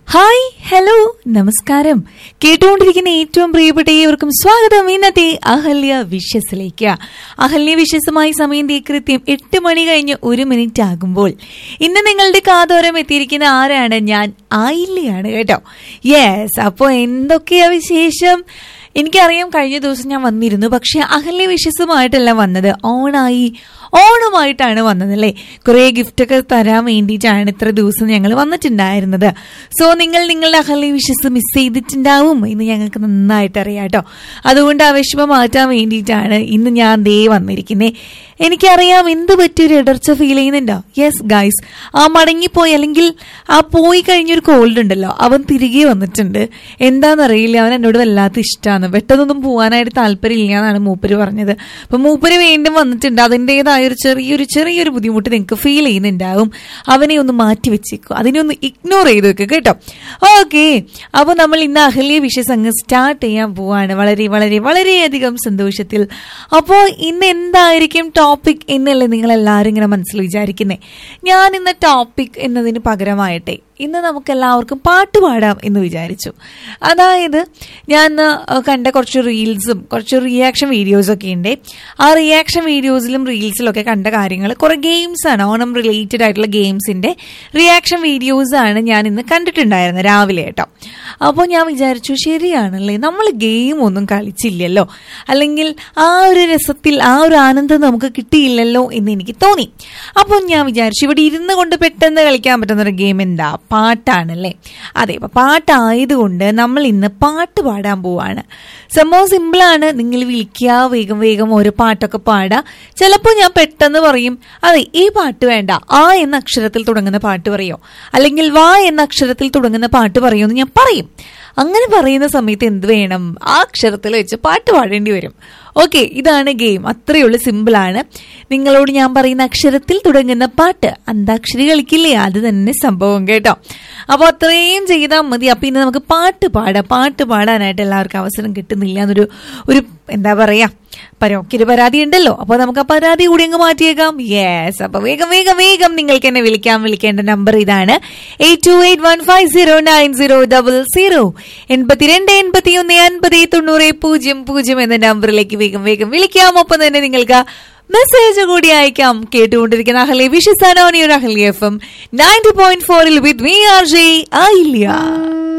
hi hello നമസ്കാരം കേട്ടുകൊണ്ടിരിക്കുന്ന ഏറ്റവും പ്രിയപ്പെട്ട ഏവർക്കും സ്വാഗതം ഇന്നത്തെ അഹല്യ വിഷസിലേക്ക് അഹല്യ വിഷസുമായി സമയം ദേ കൃത്യം എട്ട് മണി കഴിഞ്ഞ് ഒരു മിനിറ്റ് ആകുമ്പോൾ ഇന്ന് നിങ്ങളുടെ കാതോരം എത്തിയിരിക്കുന്ന ആരാണ് ഞാൻ ആയില്ലയാണ് കേട്ടോ യെസ് അപ്പോൾ എന്തൊക്കെയാ വിശേഷം എനിക്കറിയാം കഴിഞ്ഞ ദിവസം ഞാൻ വന്നിരുന്നു പക്ഷെ അഹല്യ വിശ്വസുമായിട്ടല്ല വന്നത് ഓണായി ഓണമായിട്ടാണ് വന്നത് അല്ലേ കുറേ ഗിഫ്റ്റൊക്കെ തരാൻ വേണ്ടിയിട്ടാണ് ഇത്ര ദിവസം ഞങ്ങൾ വന്നിട്ടുണ്ടായിരുന്നത് സോ നിങ്ങൾ നിങ്ങളുടെ അഹല്യ വിശ്വസ് മിസ് ചെയ്തിട്ടുണ്ടാവും ഇന്ന് ഞങ്ങൾക്ക് നന്നായിട്ട് അറിയാം കേട്ടോ അതുകൊണ്ട് ആ വിഷമം മാറ്റാൻ വേണ്ടിയിട്ടാണ് ഇന്ന് ഞാൻ ദേ വന്നിരിക്കുന്നത് എനിക്കറിയാം എന്ത് പറ്റിയൊരു ഇടർച്ച ഫീൽ ചെയ്യുന്നുണ്ടോ യെസ് ഗൈസ് ആ മടങ്ങിപ്പോയി അല്ലെങ്കിൽ ആ പോയി കഴിഞ്ഞൊരു കോൾഡ് ഉണ്ടല്ലോ അവൻ തിരികെ വന്നിട്ടുണ്ട് എന്താണെന്നറിയില്ല അവൻ എന്നോട് വല്ലാത്ത ഇഷ്ടമാണ് പെട്ടെന്നൊന്നും പോകാനായിട്ട് താല്പര്യമില്ല എന്നാണ് മൂപ്പര് പറഞ്ഞത് അപ്പൊ മൂപ്പര് വീണ്ടും വന്നിട്ടുണ്ട് അതിൻ്റെതായ ഒരു ചെറിയൊരു ചെറിയൊരു ബുദ്ധിമുട്ട് നിങ്ങൾക്ക് ഫീൽ ചെയ്യുന്നുണ്ടാവും അവനെ ഒന്ന് മാറ്റി വെച്ചേക്കും അതിനെ ഒന്ന് ഇഗ്നോർ ചെയ്ത് വെക്കുക കേട്ടോ ഓക്കെ അപ്പോൾ നമ്മൾ ഇന്ന് അഹല്യ വിഷസ് അങ്ങ് സ്റ്റാർട്ട് ചെയ്യാൻ പോവാണ് വളരെ വളരെ വളരെയധികം സന്തോഷത്തിൽ അപ്പോൾ ഇന്ന് എന്തായിരിക്കും ടോപ്പിക് എന്നല്ലേ നിങ്ങൾ എല്ലാവരും ഇങ്ങനെ മനസ്സിൽ വിചാരിക്കുന്നേ ഞാൻ ഇന്ന് ടോപ്പിക് എന്നതിന് പകരമായിട്ടെ ഇന്ന് നമുക്ക് എല്ലാവർക്കും പാട്ട് പാടാം എന്ന് വിചാരിച്ചു അതായത് ഞാൻ ഇന്ന് കണ്ട കുറച്ച് റീൽസും കുറച്ച് റിയാക്ഷൻ വീഡിയോസും ഒക്കെ ഉണ്ട് ആ റിയാക്ഷൻ വീഡിയോസിലും റീൽസിലും ഒക്കെ കണ്ട കാര്യങ്ങൾ കുറെ ഗെയിംസ് ആണ് ഓണം റിലേറ്റഡ് ആയിട്ടുള്ള ഗെയിംസിന്റെ റിയാക്ഷൻ വീഡിയോസ് ആണ് ഞാൻ ഇന്ന് കണ്ടിട്ടുണ്ടായിരുന്നത് രാവിലെ കേട്ടോ അപ്പോൾ ഞാൻ വിചാരിച്ചു ശരിയാണല്ലേ നമ്മൾ ഗെയിം ഒന്നും കളിച്ചില്ലല്ലോ അല്ലെങ്കിൽ ആ ഒരു രസത്തിൽ ആ ഒരു ആനന്ദം നമുക്ക് കിട്ടിയില്ലല്ലോ എന്ന് എനിക്ക് തോന്നി അപ്പോൾ ഞാൻ വിചാരിച്ചു ഇവിടെ ഇരുന്ന് കൊണ്ട് പെട്ടെന്ന് കളിക്കാൻ പറ്റുന്ന ഒരു ഗെയിം എന്താ പാട്ടാണല്ലേ അതെ അപ്പൊ പാട്ടായതുകൊണ്ട് നമ്മൾ ഇന്ന് പാട്ട് പാടാൻ പോവാണ് സംഭവം സിമ്പിളാണ് നിങ്ങൾ വിളിക്കുക വേഗം വേഗം ഓരോ പാട്ടൊക്കെ പാടുക ചിലപ്പോൾ ഞാൻ പെട്ടെന്ന് പറയും അതെ ഈ പാട്ട് വേണ്ട ആ എന്ന അക്ഷരത്തിൽ തുടങ്ങുന്ന പാട്ട് പറയോ അല്ലെങ്കിൽ വാ എന്ന അക്ഷരത്തിൽ തുടങ്ങുന്ന പാട്ട് പറയോ എന്ന് ഞാൻ പറയും അങ്ങനെ പറയുന്ന സമയത്ത് എന്ത് വേണം ആ അക്ഷരത്തിൽ വെച്ച് പാട്ട് പാടേണ്ടി വരും ഓക്കെ ഇതാണ് ഗെയിം അത്രയേ ഉള്ളൂ സിമ്പിളാണ് നിങ്ങളോട് ഞാൻ പറയുന്ന അക്ഷരത്തിൽ തുടങ്ങുന്ന പാട്ട് അന്താക്ഷരി കളിക്കില്ലേ അത് തന്നെ സംഭവം കേട്ടോ അപ്പോൾ അത്രയും ചെയ്താൽ മതി അപ്പം ഇന്ന് നമുക്ക് പാട്ട് പാടാം പാട്ട് പാടാനായിട്ട് എല്ലാവർക്കും അവസരം കിട്ടുന്നില്ല എന്നൊരു ഒരു എന്താ പറയാ പരോക്കിന് പരാതി ഉണ്ടല്ലോ അപ്പോൾ നമുക്ക് ആ പരാതി കൂടി അങ്ങ് മാറ്റിയേക്കാം യെസ് അപ്പൊ വേഗം വേഗം വേഗം നിങ്ങൾക്ക് എന്നെ വിളിക്കാൻ വിളിക്കേണ്ട നമ്പർ ഇതാണ് eight two eight one five zero nine zero double zero എൺപത്തിരണ്ട് എൺപത്തി ഒന്ന് അൻപത് തൊണ്ണൂറ് പൂജ്യം പൂജ്യം എന്ന നമ്പറിലേക്ക് വേഗം വേഗം വിളിക്കാം ഒപ്പം തന്നെ നിങ്ങൾക്ക് മെസ്സേജ് കൂടി അയക്കാം കേട്ടുകൊണ്ടിരിക്കുന്ന അഹലി വിഷസാനോണിയുടെ Ahalia F M ninety point ഫോറിൽ വിത്ത് വി ആർ ജെ ആയില്ല